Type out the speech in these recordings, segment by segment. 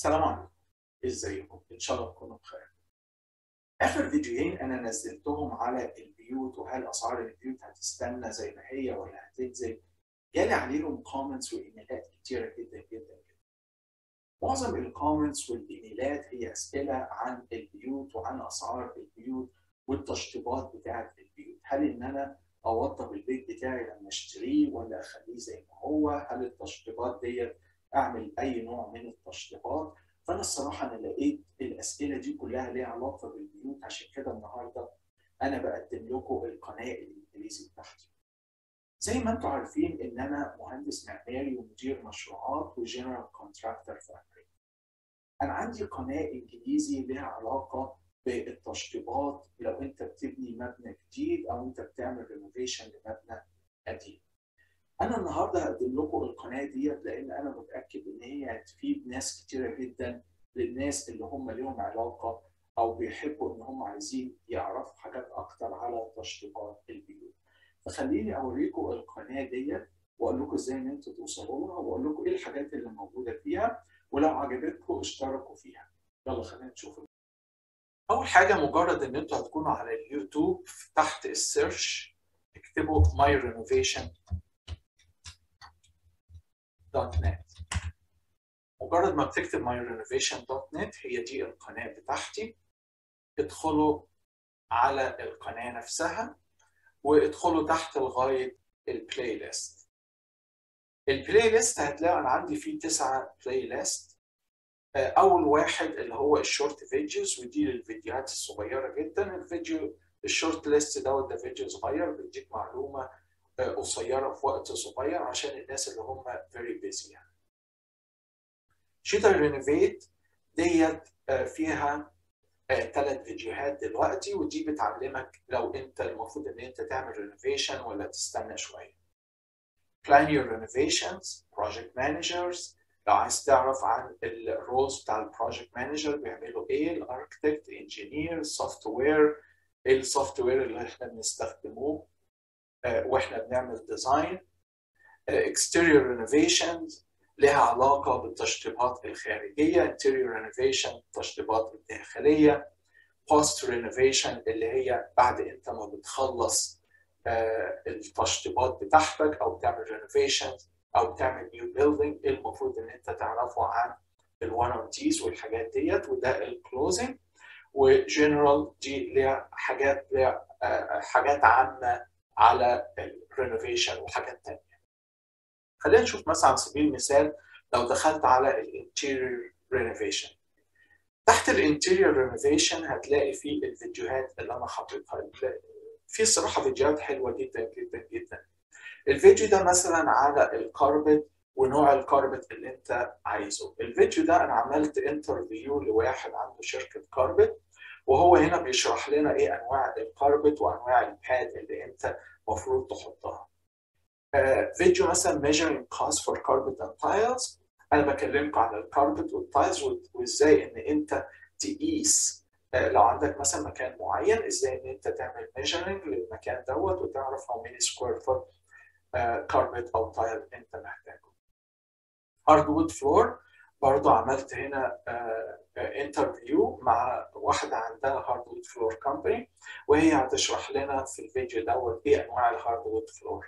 السلام عليكم ازيكم ان شاء الله تكونوا بخير اخر فيديوهين انا نزلتهم على البيوت وهل اسعار البيوت هتستنى زي ما هي ولا هتنزل جالي عليهم كومنتس وايميلات كتيره جدا جدا جدا معظم الكومنتس والايميلات هي اسئله عن البيوت وعن اسعار البيوت والتشطيبات بتاعه البيوت هل ان انا اوضب البيت بتاعي لما اشتريه ولا اخليه زي ما هو هل التشطيبات ديت اعمل اي نوع من التشطيبات فانا الصراحه انا لقيت الاسئله دي كلها ليها علاقه بالبيوت عشان كده النهارده انا بقدم لكم القناه الانجليزي بتاعتي زي ما انتم عارفين ان انا مهندس معماري ومدير مشروعات وجنرال كونتراكتور في امريكا انا عندي قناه انجليزي ليها علاقه بالتشطيبات لو انت بتبني مبنى جديد او انت بتعمل رينوفيشن لمبنى قديم انا النهارده هقدم لكم القناه ديت لان انا متاكد ان هي هتفيد ناس كتيره جدا للناس اللي هم ليهم علاقه او بيحبوا ان هم عايزين يعرفوا حاجات اكتر على تشطيبات البيوت فخليني اوريكم القناه ديت واقول لكم ازاي ان انتوا توصلوا لها واقول لكم ايه الحاجات اللي موجوده فيها ولو عجبتكم اشتركوا فيها يلا خلينا نشوف اول حاجه مجرد ان انتوا هتكونوا على اليوتيوب تحت السيرش اكتبوا ماي رينوفيشن دوت نت مجرد ما بتكتب ماي رينوفيشن دوت نت هي دي القناه بتاعتي ادخلوا على القناه نفسها وادخلوا تحت لغايه البلاي ليست البلاي ليست هتلاقوا انا عندي فيه تسعه بلاي ليست اول واحد اللي هو الشورت فيديوز ودي للفيديوهات الصغيره جدا الفيديو الشورت ليست دوت ده فيديو صغير بيديك معلومه قصيره في وقت صغير عشان الناس اللي هم فيري بيزي يعني. شيتر رينوفيت ديت فيها ثلاث فيديوهات دلوقتي ودي بتعلمك لو انت المفروض ان انت تعمل رينوفيشن ولا تستنى شويه. Plan your renovations, project managers لو عايز تعرف عن الرولز بتاع البروجكت مانجر بيعملوا ايه الاركتكت انجينير سوفت وير ايه السوفت وير اللي احنا بنستخدموه واحنا بنعمل ديزاين exterior renovations لها علاقه بالتشطيبات الخارجيه interior renovation التشطيبات الداخليه post renovation اللي هي بعد انت ما بتخلص التشطيبات بتاعتك او بتعمل renovation او بتعمل نيو بيلدينج المفروض ان انت تعرفه عن الوارنتيز والحاجات ديت وده الكلوزنج وجنرال دي ليها حاجات ليها حاجات عامه على الرينوفيشن وحاجات تانية. خلينا نشوف مثلا على سبيل المثال لو دخلت على الانتيريور رينوفيشن. تحت الانتيريور رينوفيشن هتلاقي في الفيديوهات اللي انا حاططها في صراحه فيديوهات حلوه جدا جدا جدا. الفيديو ده مثلا على الكاربت ونوع الكاربت اللي انت عايزه. الفيديو ده انا عملت انترفيو لواحد عنده شركه كاربت وهو هنا بيشرح لنا ايه انواع الكاربت وانواع الباد اللي انت المفروض تحطها. آه فيديو مثلا measuring cost for carpet and tiles انا بكلمكم عن الكاربت والتايلز وازاي ان انت تقيس آه لو عندك مثلا مكان معين ازاي ان انت تعمل measuring للمكان دوت وتعرف how many square foot كاربت او تايل انت محتاجه. هاردوود فلور برضو عملت هنا انترفيو مع واحده عندها هاردوود فلور كومباني وهي هتشرح لنا في الفيديو دوت ايه انواع الهاردوود فلور.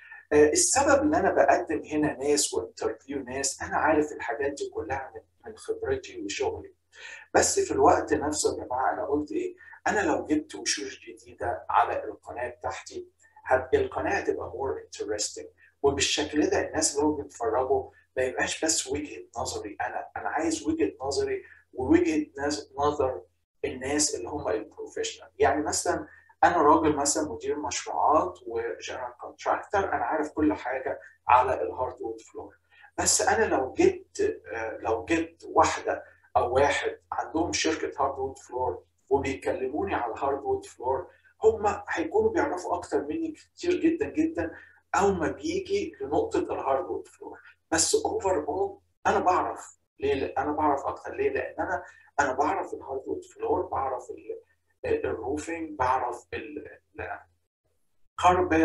السبب ان انا بقدم هنا ناس وانترفيو ناس انا عارف الحاجات دي كلها من خبرتي وشغلي. بس في الوقت نفسه يا جماعه انا قلت ايه؟ انا لو جبت وشوش جديده على القناه بتاعتي القناه هتبقى مور انترستنج وبالشكل ده الناس اللي هو بيتفرجوا ما يبقاش بس وجهه نظري انا انا عايز وجهه نظري ووجهه نظر الناس اللي هم البروفيشنال يعني مثلا انا راجل مثلا مدير مشروعات وجنرال كونتراكتور انا عارف كل حاجه على الهاردوود فلور بس انا لو جبت لو جبت واحده او واحد عندهم شركه هاردوود فلور وبيكلموني على الهاردوود فلور هم هيكونوا بيعرفوا اكتر مني كتير جدا جدا اول ما بيجي لنقطه الهاردوود فلور بس اوفر اول انا بعرف ليه انا بعرف اكتر ليه لان انا انا بعرف الهاردوود فلور بعرف الروفينج بعرف الكاربت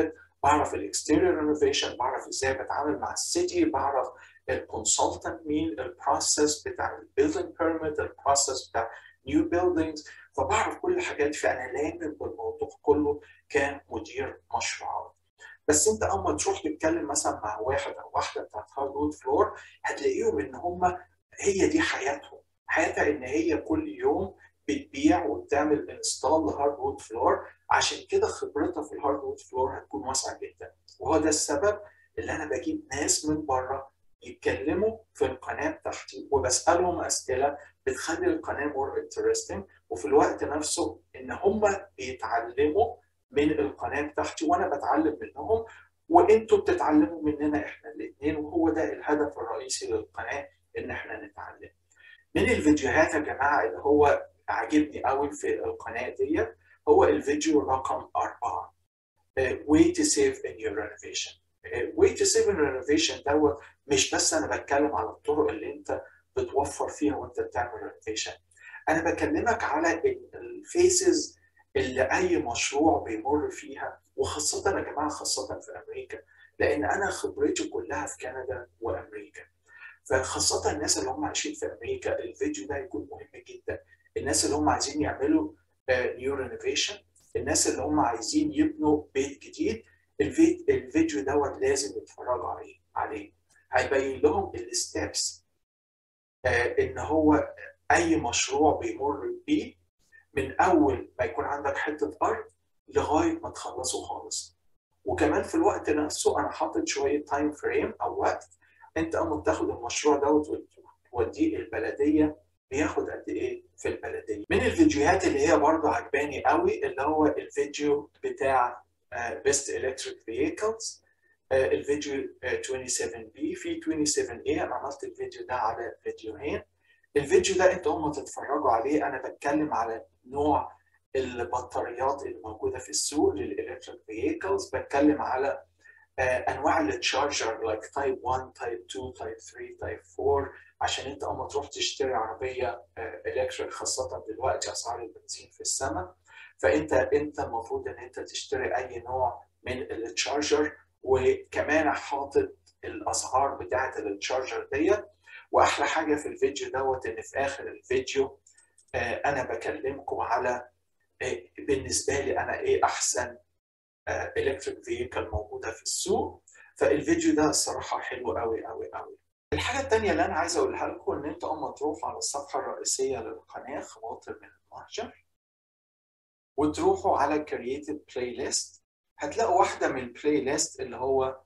بعرف الاكستيريور رينوفيشن بعرف ازاي بتعامل مع السيتي بعرف الكونسلتنت مين البروسيس بتاع البيلدينج بيرميت البروسيس بتاع نيو بيلدينجز فبعرف كل الحاجات دي فانا لامم بالموضوع كله كمدير مشروعات بس انت اما تروح تتكلم مثلا مع واحد او واحده بتاعت هاردوود فلور هتلاقيهم ان هم هي دي حياتهم حياتها ان هي كل يوم بتبيع وبتعمل انستال لهاردوود فلور عشان كده خبرتها في الهاردوود فلور هتكون واسعه جدا وهو ده السبب اللي انا بجيب ناس من بره يتكلموا في القناه بتاعتي وبسالهم اسئله بتخلي القناه مور انترستنج وفي الوقت نفسه ان هم بيتعلموا من القناه بتاعتي وانا بتعلم منهم وانتوا بتتعلموا مننا احنا الاثنين وهو ده الهدف الرئيسي للقناه ان احنا نتعلم. من الفيديوهات يا جماعه اللي هو عاجبني قوي في القناه ديت هو الفيديو رقم أربعة way to save in your renovation way to save in renovation دوت مش بس انا بتكلم على الطرق اللي انت بتوفر فيها وانت بتعمل رينوفيشن انا بكلمك على الفيسز اللي اي مشروع بيمر فيها وخاصه يا جماعه خاصه في امريكا لان انا خبرتي كلها في كندا وامريكا فخاصه الناس اللي هم عايشين في امريكا الفيديو ده هيكون مهم جدا الناس اللي هم عايزين يعملوا نيو رينوفيشن الناس اللي هم عايزين يبنوا بيت جديد الفيديو دوت لازم يتفرجوا عليه عليه هيبين لهم الستبس ان هو اي مشروع بيمر بيه من اول ما يكون عندك حته ارض لغايه ما تخلصه خالص وكمان في الوقت نفسه انا حاطط شويه تايم فريم او وقت انت اما تاخد المشروع دوت وتوديه البلديه بياخد قد ايه في البلديه من الفيديوهات اللي هي برضه عجباني قوي اللي هو الفيديو بتاع بيست الكتريك فييكلز الفيديو 27 بي في 27 اي انا عملت الفيديو ده على فيديوهين الفيديو ده انتوا هم تتفرجوا عليه انا بتكلم على نوع البطاريات اللي موجوده في السوق للالكتريك فييكلز بتكلم على انواع التشارجر لايك تايب 1 تايب 2 تايب 3 تايب 4 عشان انت اما تروح تشتري عربيه الكتريك خاصه دلوقتي اسعار البنزين في السماء فانت انت المفروض ان انت تشتري اي نوع من التشارجر وكمان حاطط الاسعار بتاعه التشارجر ديت واحلى حاجه في الفيديو دوت ان في اخر الفيديو انا بكلمكم على بالنسبه لي انا ايه احسن الكتريك فييكل موجوده في السوق فالفيديو ده الصراحه حلو قوي قوي قوي الحاجه الثانيه اللي انا عايز اقولها لكم ان انتوا اما تروحوا على الصفحه الرئيسيه للقناه خواطر من المهجر وتروحوا على كرييتيف بلاي ليست هتلاقوا واحده من البلاي ليست اللي هو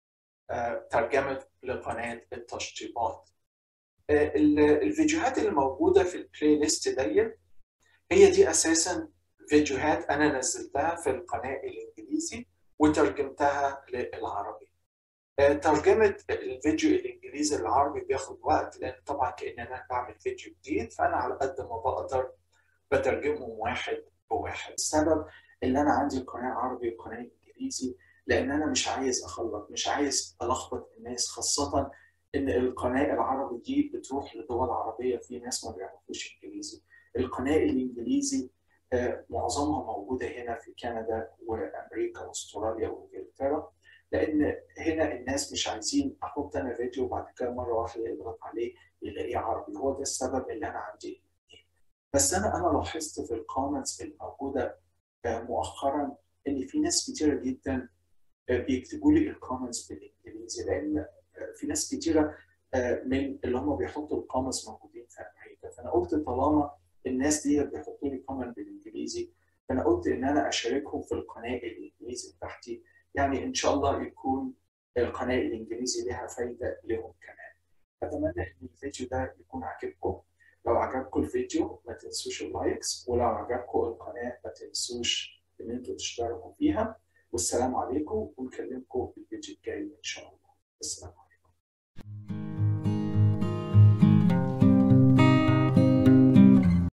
ترجمه لقناه التشطيبات الفيديوهات اللي موجوده في البلاي ليست دي هي دي اساسا فيديوهات انا نزلتها في القناه الانجليزي وترجمتها للعربي ترجمه الفيديو الانجليزي للعربي بياخد وقت لان طبعا كان انا بعمل فيديو جديد فانا على قد ما بقدر بترجمهم واحد بواحد السبب اللي انا عندي قناه عربي وقناه انجليزي لان انا مش عايز اخلط مش عايز الخبط الناس خاصه ان القناه العربي دي بتروح لدول عربيه في ناس ما بيعرفوش انجليزي القناه الانجليزي معظمها موجوده هنا في كندا وامريكا واستراليا وانجلترا لان هنا الناس مش عايزين احط انا فيديو وبعد كده مره واحده يضغط عليه يلاقيه عربي هو ده السبب اللي انا عندي بس انا انا لاحظت في الكومنتس الموجوده مؤخرا ان في ناس كتيره جدا بيكتبوا لي الكومنتس بالانجليزي لان في ناس كتيره من اللي هم بيحطوا الكومنتس موجودين في امريكا فانا قلت طالما الناس دي بيحطوا لي كومنت بالانجليزي فانا قلت ان انا اشاركهم في القناه الانجليزي بتاعتي يعني ان شاء الله يكون القناه الانجليزي لها فايده لهم كمان اتمنى ان الفيديو ده يكون عاجبكم لو عجبكم الفيديو ما تنسوش اللايكس ولو عجبكم القناه ما تنسوش ان انتوا تشتركوا فيها والسلام عليكم ونكلمكم في الفيديو الجاي ان شاء الله السلام عليكم